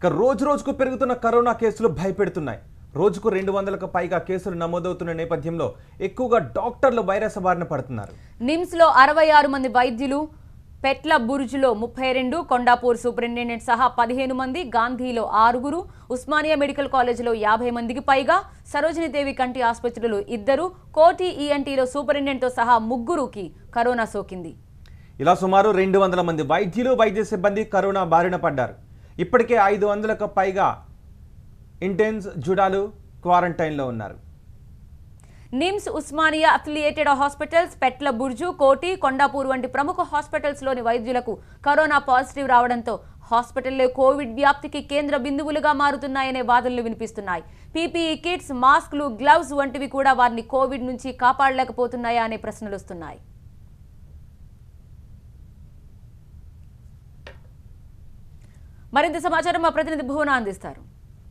ఇక రోజు రోజుకు పెరుగుతున్న కరోనా కేసులు భయపెడుతున్నాయి రోజుకు రెండు వందలకు పైగా కేసులు నమోదవుతున్న నేపథ్యంలో ఎక్కువగా డాక్టర్లు వైరస్ బారిన పడుతున్నారు నిమ్స్లో అరవై ఆరు మంది వైద్యులు పెట్ల బురుజులో ముప్పై రెండు కొండాపూర్ సూపరింటెండెంట్ సహా పదిహేను మంది గాంధీలో ఆరుగురు ఉస్మానియా మెడికల్ కాలేజీలో యాభై మందికి పైగా సరోజినీదేవి కంటి ఆసుపత్రులు ఇద్దరు కోటి ఈఎన్టీలో సూపరింటెండెంట్తో సహా ముగ్గురుకి కరోనా సోకింది ఇలా సుమారు రెండు వందల మంది వైద్యులు వైద్య సిబ్బంది కరోనా బారిన పడ్డారు ఇప్పటికే ఐదు వందలకు పైగా ఇంటెన్స్ జుడాలు క్వారంటైన్లో ఉన్నారు NIMS Osmania affiliated hospitals Petla Burju Koti Kondapur వంటి ప్రముఖ హాస్పిటల్స్లోని వైద్యులకు కరోనా పాజిటివ్ రావడంతో హాస్పిటల్లో కోవిడ్ వ్యాప్తికి కేంద్ర బిందువులుగా మారుతున్నాయనే వాదనలు వినిపిస్తున్నాయి పీపీఈ కిట్స్ మాస్క్లు గ్లవ్స్ వంటివి కూడా వారిని కోవిడ్ నుంచి కాపాడలేకపోతున్నాయా అనే ప్రశ్నలు వస్తున్నాయి మరింత సమాచారం మా ప్రతినిధి భువన అందిస్తారు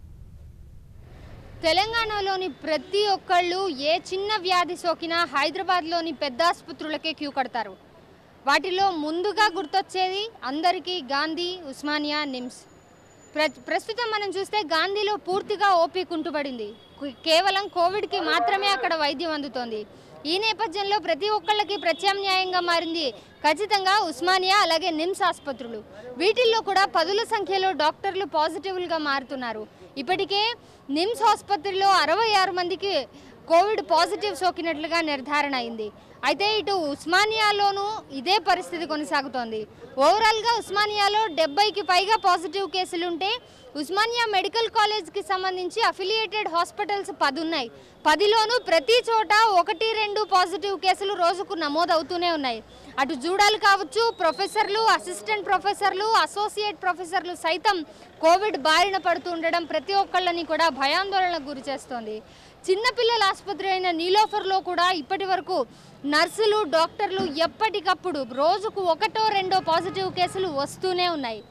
తెలంగాణలోని ప్రతి ఒక్కళ్ళు ఏ చిన్న వ్యాధి సోకినా హైదరాబాద్లోని పెద్ద ఆసుపత్రులకే క్యూ కడతారు వాటిలో ముందుగా గుర్తొచ్చేది అందరికీ గాంధీ ఉస్మానియా నిమ్స్ ప్ర ప్రస్తుతం మనం చూస్తే గాంధీలో పూర్తిగా ఓపీ కుంటుపడింది కు- కేవలం కోవిడ్కి మాత్రమే అక్కడ వైద్యం అందుతోంది ఈ నేపథ్యంలో ప్రతి ఒక్కళ్ళకి ప్రత్యామ్నాయంగా మారింది ఖచ్చితంగా ఉస్మానియా అలాగే నిమ్స్ ఆసుపత్రులు వీటిల్లో కూడా పదుల సంఖ్యలో డాక్టర్లు పాజిటివ్లుగా మారుతున్నారు ఇప్పటికే నిమ్స్ ఆసుపత్రిలో అరవై ఆరు మందికి కోవిడ్ పాజిటివ్ సోకినట్లుగా నిర్ధారణ అయింది అయితే ఇటు ఉస్మానియాలోనూ ఇదే పరిస్థితి కొనసాగుతోంది ఓవరాల్గా ఉస్మానియాలో డెబ్బైకి పైగా పాజిటివ్ కేసులుంటే ఉస్మానియా మెడికల్ కాలేజ్కి సంబంధించి అఫిలియేటెడ్ హాస్పిటల్స్ పది ఉన్నాయి పదిలోనూ ప్రతి చోట ఒకటి రెండు పాజిటివ్ కేసులు రోజుకు నమోదవుతూనే ఉన్నాయి అటు జూడాలు కావచ్చు ప్రొఫెసర్లు అసిస్టెంట్ ప్రొఫెసర్లు అసోసియేట్ ప్రొఫెసర్లు సైతం కోవిడ్ బారిన పడుతూ ఉండడం ప్రతి ఒక్కళ్ళని కూడా భయాందోళనకు గురి చేస్తోంది చిన్నపిల్లల ఆసుపత్రి అయిన నీలోఫర్లో కూడా ఇప్పటి వరకు నర్సులు డాక్టర్లు ఎప్పటికప్పుడు రోజుకు ఒకటో రెండో పాజిటివ్ కేసులు వస్తూనే ఉన్నాయి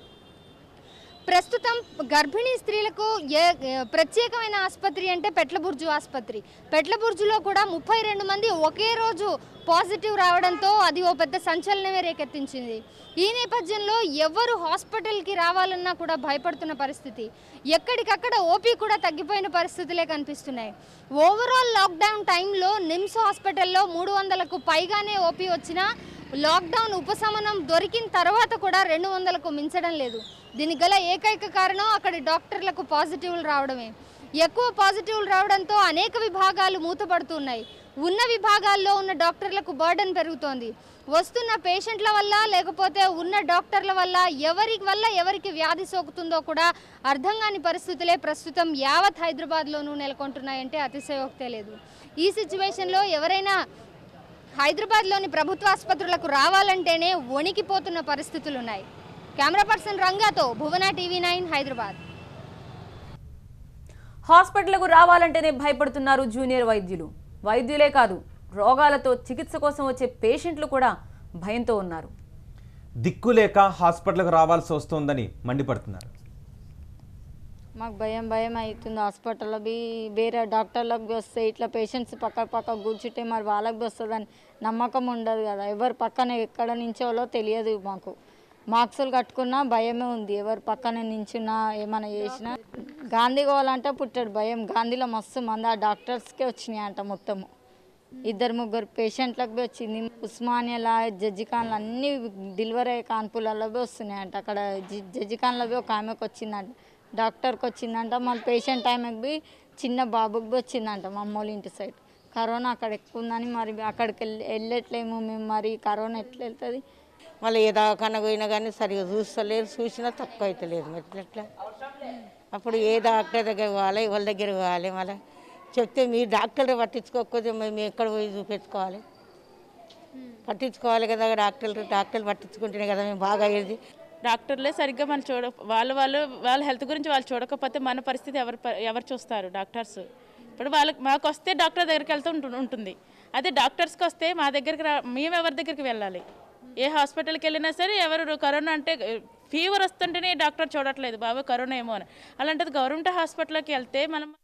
ప్రస్తుతం గర్భిణీ స్త్రీలకు ఏ ఏ ప్రత్యేకమైన ఆసుపత్రి అంటే పెట్లబుర్జు ఆసుపత్రి పెట్లబుర్జులో కూడా ముప్పై రెండు మంది ఒకే రోజు పాజిటివ్ రావడంతో అది ఓ పెద్ద సంచలనమే రేకెత్తించింది ఈ నేపథ్యంలో ఎవరు హాస్పిటల్కి రావాలన్నా కూడా భయపడుతున్న పరిస్థితి ఎక్కడికక్కడ ఓపీ కూడా తగ్గిపోయిన పరిస్థితులే కనిపిస్తున్నాయి ఓవరాల్ లాక్డౌన్ టైంలో నిమ్స్ హాస్పిటల్లో మూడు వందలకు పైగానే ఓపీ వచ్చినా లాక్డౌన్ ఉపశమనం దొరికిన తర్వాత కూడా రెండు వందలకు మించడం లేదు దీనికి గల ఏకైక కారణం అక్కడి డాక్టర్లకు పాజిటివ్లు రావడమే ఎక్కువ పాజిటివ్లు రావడంతో అనేక విభాగాలు మూతపడుతున్నాయి ఉన్న విభాగాల్లో ఉన్న డాక్టర్లకు బర్డన్ పెరుగుతోంది వస్తున్న పేషెంట్ల వల్ల లేకపోతే ఉన్న డాక్టర్ల వల్ల ఎవరి వల్ల ఎవరికి వ్యాధి సోకుతుందో కూడా అర్థం కాని పరిస్థితులే ప్రస్తుతం యావత్ హైదరాబాద్లోనూ నెలకొంటున్నాయంటే అతిశయోక్తే లేదు ఈ సిచ్యువేషన్లో ఎవరైనా హైదరాబాద్లోని ప్రభుత్వ ఆసుపత్రులకు రావాలంటేనే వణికిపోతున్న పరిస్థితులు ఉన్నాయి కెమెరా పర్సన్ రంగాతో భువన టీవీ నైన్ హైదరాబాద్ హాస్పిటల్కు రావాలంటేనే భయపడుతున్నారు జూనియర్ వైద్యులు వైద్యులే కాదు రోగాలతో చికిత్స కోసం వచ్చే పేషెంట్లు కూడా భయంతో ఉన్నారు దిక్కులేక హాస్పిటల్కి రావాల్సి వస్తోందని మండిపడుతున్నారు మాకు భయం భయం అవుతుంది హాస్పిటల్లో బి వేరే డాక్టర్లకు బి వస్తే ఇట్లా పేషెంట్స్ పక్క పక్క కూర్చుంటే మరి వాళ్ళకి బి వస్తుందని నమ్మకం ఉండదు కదా ఎవరు పక్కన ఎక్కడ నించోలో తెలియదు మాకు మార్క్సులు కట్టుకున్నా భయమే ఉంది ఎవరు పక్కన నించున్నా ఏమైనా చేసినా గాంధీ పోవాలంటే పుట్టాడు భయం గాంధీలో మస్తు మంది ఆ డాక్టర్స్కే వచ్చినాయి అంట మొత్తము ఇద్దరు ముగ్గురు పేషెంట్లకు బి వచ్చింది ఉస్మానియాల జడ్జిఖాన్లు అన్ని డెలివరీ అయ్యే కాన్పులలో బి వస్తున్నాయంట అక్కడ జి- జడ్జిఖాన్లో బి ఒక ఆమెకు వచ్చిందంట డాక్టర్కి వచ్చిందంట మళ్ళీ పేషెంట్ ఆమెకు బి చిన్న బాబుకి బి వచ్చిందంట మా అమ్మోళ్ళ ఇంటి సైడ్ కరోనా అక్కడ ఎక్కువ ఉందని మరి అక్కడికి వెళ్ళి వెళ్ళట్లేము మేము మరి కరోనా ఎట్లా వెళ్తుంది మళ్ళీ ఏ దవాఖాన పోయినా కానీ సరిగా చూస్తలేరు చూసినా తక్కువ అవుతలేదు మరి ఎట్లా అప్పుడు ఏ డాక్టర్ దగ్గర పోవాలి వాళ్ళ దగ్గర పోవాలి మళ్ళీ చెప్తే మీ డాక్టర్ పట్టించుకోకపోతే మేము ఎక్కడ పోయి చూపించుకోవాలి పట్టించుకోవాలి కదా డాక్టర్లు డాక్టర్లు పట్టించుకుంటేనే కదా మేము బాగా అయ్యేది డాక్టర్లే సరిగ్గా మనం చూడ వాళ్ళు వాళ్ళు వాళ్ళ హెల్త్ గురించి వాళ్ళు చూడకపోతే మన పరిస్థితి ఎవరు ప- ఎవరు చూస్తారు డాక్టర్స్ ఇప్పుడు వాళ్ళకి మాకు వస్తే డాక్టర్ దగ్గరికి వెళ్తూ ఉంటు- ఉంటుంది అదే డాక్టర్స్కి వస్తే మా దగ్గరికి రా మేము ఎవరి దగ్గరికి వెళ్ళాలి ఏ హాస్పిటల్కి వెళ్ళినా సరే ఎవరు కరోనా అంటే ఫీవర్ వస్తుంటేనే డాక్టర్ చూడట్లేదు బాబు కరోనా ఏమో అని అలాంటిది గవర్నమెంట్ హాస్పిటల్కి వెళ్తే మనం